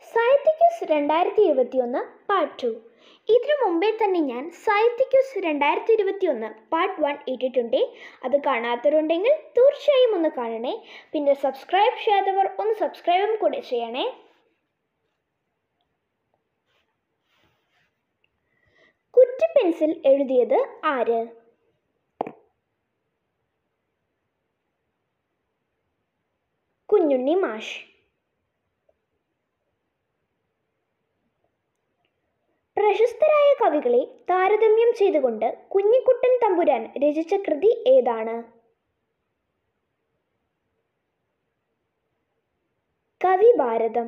സാഹിത്യക്യൂസ് രണ്ടായിരത്തി ഇരുപത്തിയൊന്ന് part two ഇതിനു മുമ്പേ തന്നെ ഞാൻ സാഹിത്യക്യൂസ് രണ്ടായിരത്തി ഇരുപത്തിയൊന്ന് പാർട്ട് വൺ ഇട്ടിട്ടുണ്ട് അത് കാണാത്തവരുണ്ടെങ്കിൽ തീർച്ചയായും ഒന്ന് കാണണേ പിന്നെ സബ്സ്ക്രൈബ് ചെയ്യാത്തവർ ഒന്ന് സബ്സ്ക്രൈബും കൂടെ ചെയ്യണേ കുറ്റി പെൻസിൽ എഴുതിയത് ആര് കുഞ്ഞുണ്ണി മാഷ് പ്രശസ്തരായ കവികളെ താരതമ്യം ചെയ്തുകൊണ്ട് കുഞ്ഞിക്കുട്ടൻ തമ്പുരാൻ രചിച്ച കൃതി ഏതാണ് കവി ഭാരതം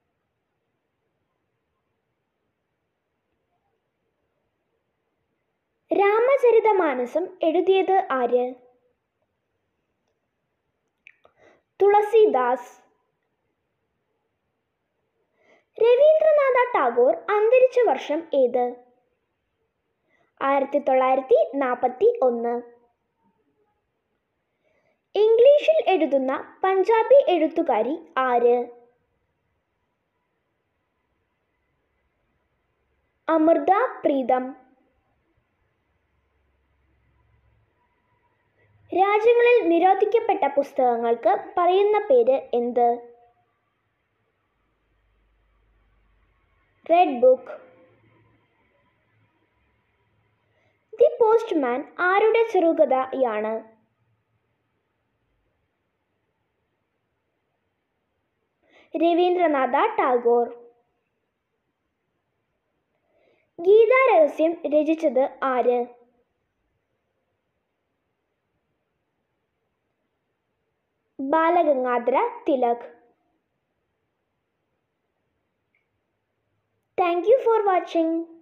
രാമചരിതമാനസം എഴുതിയത് ആര് തുളസിദാസ് രവീന്ദ്രനാഥ ടാഗോർ അന്തരിച്ച വർഷം ഏത് ആയിരത്തി തൊള്ളായിരത്തി നാൽപ്പത്തി ഒന്ന് ഇംഗ്ലീഷിൽ എഴുതുന്ന പഞ്ചാബി എഴുത്തുകാരി ആര് അമൃത പ്രീതം രാജ്യങ്ങളിൽ നിരോധിക്കപ്പെട്ട പുസ്തകങ്ങൾക്ക് പറയുന്ന പേര് എന്ത് റെഡ് ബുക്ക് ദി പോസ്റ്റ്മാൻ ആരുടെ ചെറുകഥയാണ് രവീന്ദ്രനാഥ ടാഗോർ ഗീതാരഹസ്യം രചിച്ചത് ആര് Balagangadhara Tilak thank you for watching